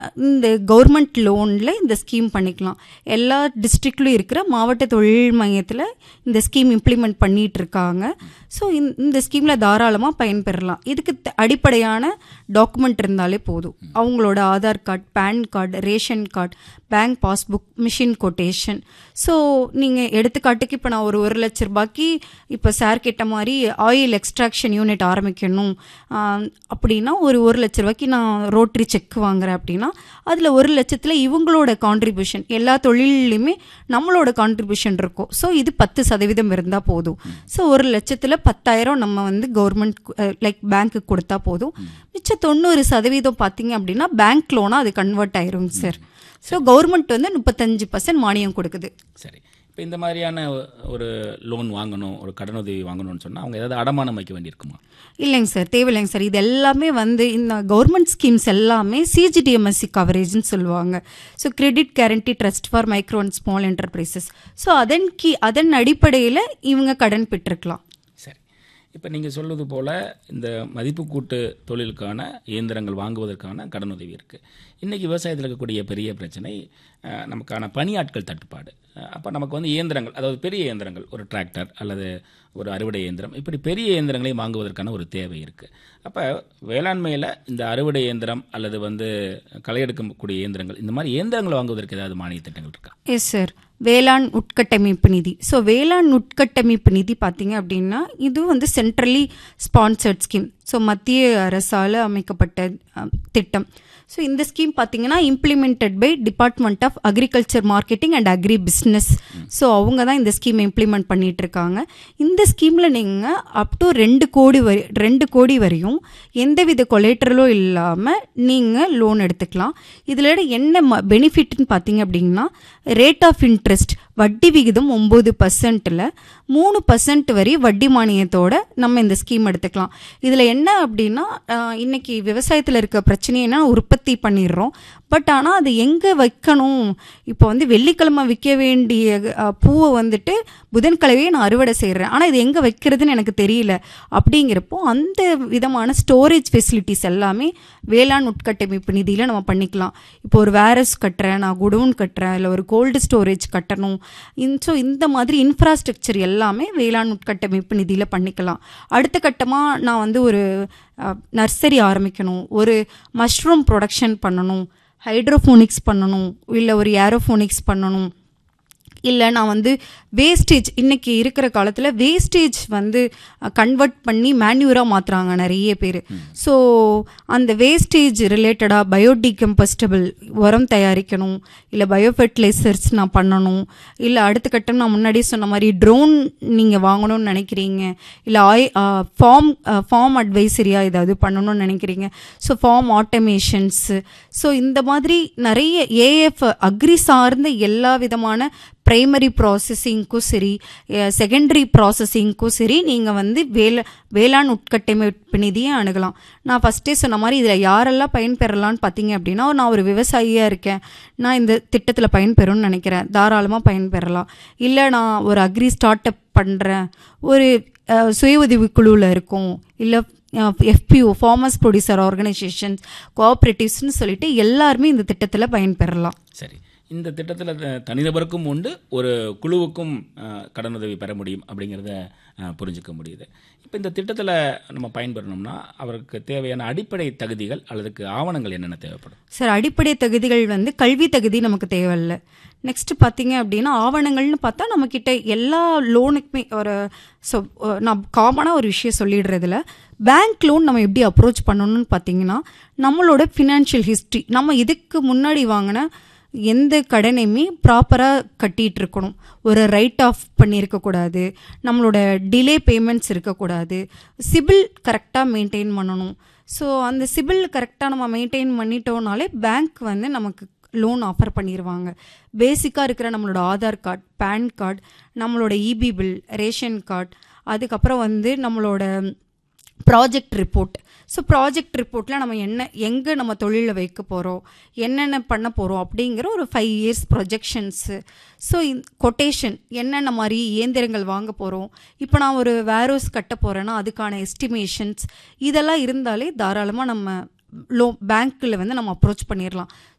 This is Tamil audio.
இந்த கவர்மெண்ட் லோனில் இந்த ஸ்கீம் பண்ணிக்கலாம் எல்லா டிஸ்ட்ரிக்ட்லையும் இருக்கிற மாவட்ட தொழில் மையத்தில் இந்த ஸ்கீம் இம்ப்ளிமெண்ட் பண்ணிட்டு இருக்காங்க ஸோ இந்த ஸ்கீமில் தாராளமாக பயன்பெறலாம் இதுக்கு த- அடிப்படையான டாக்குமெண்ட் இருந்தாலே போதும் அவங்களோட Aadhaar card PAN card ration card bank passbook machine quotation so நீங்கள் எடுத்துக்காட்டுக்கு இப்போ நான் ஒரு ஒரு லட்ச ரூபாய்க்கு இப்போ சார் கேட்ட மாதிரி ஆயில் எக்ஸ்ட்ராக்ஷன் யூனிட் ஆரம்பிக்கணும் ஆம், அப்படின்னா ஒரு ஒரு லட்ச ரூபாய்க்கு நான் ரோட்டரி செக் வாங்குறேன் அப்படின்னா அதில் ஒரு லட்சத்தில் இவங்களோட கான்ட்ரிபியூஷன் எல்லா தொழிலையுமே நம்மளோட கான்ட்ரிபியூஷன் இருக்கும் ஸோ இது பத்து சதவீதம் இருந்தால் போதும் ஸோ ஒரு லட்சத்தில் பத்தாயிரம் நம்ம வந்து கவர்மெண்ட் லைக் பேங்க்குக்கு கொடுத்தா போதும் மிச்சம் தொண்ணூறு சதவீதம் பார்த்தீங்க அப்படின்னா பேங்க் லோனாக அது கன்வெர்ட் ஆயிரும் சார் ஸோ கவர்மெண்ட் வந்து முப்பத்தஞ்சு பர்சன்ட் மானியம் கொடுக்குது சரி இப்போ இந்த மாதிரியான ஒரு லோன் வாங்கணும் ஒரு கடனுதவி வாங்கணும்னு சொன்னால் அவங்க ஏதாவது அடமானம் வைக்க வேண்டியிருக்குமா இல்லைங்க சார் தேவையில்லைங்க சார் இது எல்லாமே வந்து இந்த கவர்மெண்ட் ஸ்கீம்ஸ் எல்லாமே சிஜிடிஎம்எஸ்சி கவரேஜ்னு சொல்லுவாங்க so credit guarantee trust for micro and small enterprises so அதன் கீ அதன் அடிப்படையில் இவங்க கடன் பெற்றுக்கலாம் சரி இப்போ நீங்கள் சொல்வது போல் இந்த மதிப்பு கூட்டு தொழிலுக்கான இயந்திரங்கள் வாங்குவதற்கான கடனுதவி இருக்குது இன்றைக்கி விவசாயத்தில் இருக்கக்கூடிய பெரிய பிரச்சனை அஹ், நமக்கான பணியாட்கள் தட்டுப்பாடு அப்போ நமக்கு வந்து இயந்திரங்கள் அதாவது பெரிய இயந்திரங்கள் ஒரு டிராக்டர் அல்லது ஒரு அறுவடை இயந்திரம் இப்படி பெரிய இயந்திரங்களை வாங்குவதற்கான ஒரு தேவை இருக்குது அப்போ வேளாண்மையில் இந்த அறுவடை இயந்திரம் அல்லது வந்து களை எடுக்கக்கூடிய இயந்திரங்கள் இந்த மாதிரி இயந்திரங்களை வாங்குவதற்கு ஏதாவது மானிய திட்டங்கள் இருக்கா எஸ் சார் வேளாண் உட்கட்டமைப்பு நிதி ஸோ வேளாண் உட்கட்டமைப்பு நிதி பார்த்தீங்க அப்படின்னா இது வந்து சென்ட்ரலி ஸ்பான்சர்ட் ஸ்கீம் ஸோ மத்திய அரசால் அமைக்கப்பட்ட அஹ், திட்டம் ஸோ இந்த ஸ்கீம் பார்த்தீங்கன்னா implemented by department of agriculture marketing and agri business so அவங்க தான் இந்த ஸ்கீமை இம்ப்ளிமெண்ட் பண்ணிட்டு இருக்காங்க இந்த ஸ்கீமில் நீங்கள் அப் டு ரெண்டு கோடி வரை ரெண்டு கோடி வரையும் எந்தவித கொலேட்டரலும் இல்லாமல் நீங்கள் லோன் எடுத்துக்கலாம் இதில் என்ன பெனிஃபிட்னு பார்த்தீங்க அப்படின்னா ரேட் ஆஃப் இன்ட்ரெஸ்ட் வட்டி விகிதம் ஒம்பது பர்சன்ட்டில் மூணு பர்சன்ட் வரை வட்டி மானியத்தோட நம்ம இந்த ஸ்கீம் எடுத்துக்கலாம் இதில் என்ன அப்படின்னா ஆஹ், இன்னைக்கு விவசாயத்தில் இருக்க பிரச்சனை என்ன உற்பத்தி பண்ணிடுறோம் பட் ஆனால் அது எங்கே வைக்கணும் இப்போ வந்து வெள்ளிக்கிழமை விற்க வேண்டிய ஆஹ், பூவை வந்துட்டு புதன்கிழமையே நான் அறுவடை செய்கிறேன் ஆனால் இது எங்கே வைக்கிறதுன்னு எனக்கு தெரியல அப்படிங்கிறப்போ அந்த விதமான ஸ்டோரேஜ் ஃபெசிலிட்டிஸ் எல்லாமே வேளாண் உட்கட்டமைப்பு நிதியில் நம்ம பண்ணிக்கலாம் இப்போ ஒரு வேரஸ் கட்டுறேன் நான் குடோன் கட்டுறேன் இல்லை ஒரு கோல்டு ஸ்டோரேஜ் கட்டணும் ஸோ இந்த மாதிரி இன்ஃப்ராஸ்ட்ரக்சர் எல்லாமே வேளாண் உட்கட்டமைப்பு நிதியில் பண்ணிக்கலாம் அடுத்த கட்டமாக நான் வந்து ஒரு நர்சரி ஆரம்பிக்கணும் ஒரு மஷ்ரூம் ப்ரொடக்ஷன் பண்ணணும் ஹைட்ரோஃபோனிக்ஸ் பண்ணணும் இல்லை ஒரு ஏரோஃபோனிக்ஸ் பண்ணணும் இல்லை நான் வந்து வேஸ்டேஜ் இன்னைக்கு இருக்கிற காலத்தில் வேஸ்டேஜ் வந்து கன்வெர்ட் பண்ணி மேன்யூராக மாற்றுறாங்க நிறைய பேர் ஸோ அந்த வேஸ்டேஜ் ரிலேட்டடாக பயோடிகம்பஸ்டபிள் உரம் தயாரிக்கணும் இல்லை பயோஃபெர்டிலைசர்ஸ் நான் பண்ணணும் இல்லை அடுத்த கட்டம் நான் முன்னாடியே சொன்ன மாதிரி ட்ரோன் நீங்கள் வாங்கணும்னு நினைக்கிறீங்க இல்லை ஆய் ஃபார்ம் ஃபார்ம் அட்வைசரியாக ஏதாவது பண்ணணும்னு நினைக்கிறீங்க ஸோ ஃபார்ம் ஆட்டோமேஷன்ஸு ஸோ இந்த மாதிரி நிறைய ஏஎஃப் அக்ரி சார்ந்த எல்லா விதமான பிரைமரி ப்ராசஸிங்க்கும் சரி செகண்டரி ப்ராசஸிங்க்கும் சரி நீங்கள் வந்து வேல வேளாண் உட்கட்டமைப்பு நிதியை அணுகலாம் நான் ஃபஸ்ட்டே சொன்ன மாதிரி இதில் யாரெல்லாம் பயன்பெறலாம்னு பார்த்தீங்க அப்படின்னா நான் ஒரு விவசாயியாக இருக்கேன் நான் இந்த திட்டத்தில் பயன்பெறும்னு நினைக்கிறேன் தாராளமாக பயன்பெறலாம் இல்லை நான் ஒரு அக்ரி ஸ்டார்ட் அப் பண்ணுறேன் ஒரு அஹ், சுய உதவி குழுவில் இருக்கோம் இல்லை எஃபிஓ ஃபார்மர்ஸ் ப்ரொடியூசர் ஆர்கனைசேஷன்ஸ் கோஆப்ரேட்டிவ்ஸ்னு சொல்லிட்டு எல்லாருமே இந்த திட்டத்தில் பயன்பெறலாம் சரி இந்த திட்டத்தில் தனிநபருக்கும் உண்டு ஒரு குழுவுக்கும் அஹ், கடனுதவி பெற முடியும் அப்படிங்கிறத அஹ், புரிஞ்சுக்க முடியுது இப்போ இந்த திட்டத்தில் நம்ம பயன்பெறணும்னா அவருக்கு தேவையான அடிப்படை தகுதிகள் அல்லதுக்கு ஆவணங்கள் என்னென்ன தேவைப்படும் சார் அடிப்படை தகுதிகள் வந்து கல்வி தகுதி நமக்கு தேவையில்ல நெக்ஸ்ட் பார்த்தீங்க அப்படின்னா ஆவணங்கள்னு பார்த்தா நம்மக்கிட்ட எல்லா லோனுக்குமே ஒரு ஸோ நான் காமனாக ஒரு விஷயம் சொல்லிடுறதுல பேங்க் லோன் நம்ம எப்படி அப்ரோச் பண்ணணும்னு பார்த்தீங்கன்னா நம்மளோட ஃபினான்ஷியல் ஹிஸ்ட்ரி நம்ம இதுக்கு முன்னாடி வாங்கின எந்த கடனையுமே ப்ராப்பராக கட்டிட்டு இருக்கணும் ஒரு ரைட் ஆஃப் பண்ணியிருக்கக்கூடாது நம்மளோட டிலே பேமெண்ட்ஸ் இருக்கக்கூடாது சிபில் கரெக்டாக மெயின்டைன் பண்ணணும் ஸோ அந்த சிபில் கரெக்டாக நம்ம மெயின்டைன் பண்ணிட்டோம்னாலே பேங்க் வந்து நமக்கு லோன் ஆஃபர் பண்ணிடுவாங்க பேசிக்காக இருக்கிற நம்மளோட ஆதார் கார்டு பேன் கார்டு நம்மளோட இபி பில் ரேஷன் கார்டு அதுக்கப்புறம் வந்து நம்மளோட ப்ராஜெக்ட் ரிப்போர்ட் ஸோ ப்ராஜெக்ட் ரிப்போர்ட்டில் நம்ம என்ன எங்கே நம்ம தொழிலில் வைக்க போகிறோம் என்னென்ன பண்ண போகிறோம் அப்படிங்கிற ஒரு five years projections so quotation என்னென்ன மாதிரி இயந்திரங்கள் வாங்க போகிறோம் இப்போ நான் ஒரு வேரோஸ் கட்ட போகிறேன்னா அதுக்கான எஸ்டிமேஷன்ஸ் இதெல்லாம் இருந்தாலே தாராளமாக நம்ம லோ பேங்க்கில் வந்து நம்ம அப்ரோச் பண்ணிடலாம்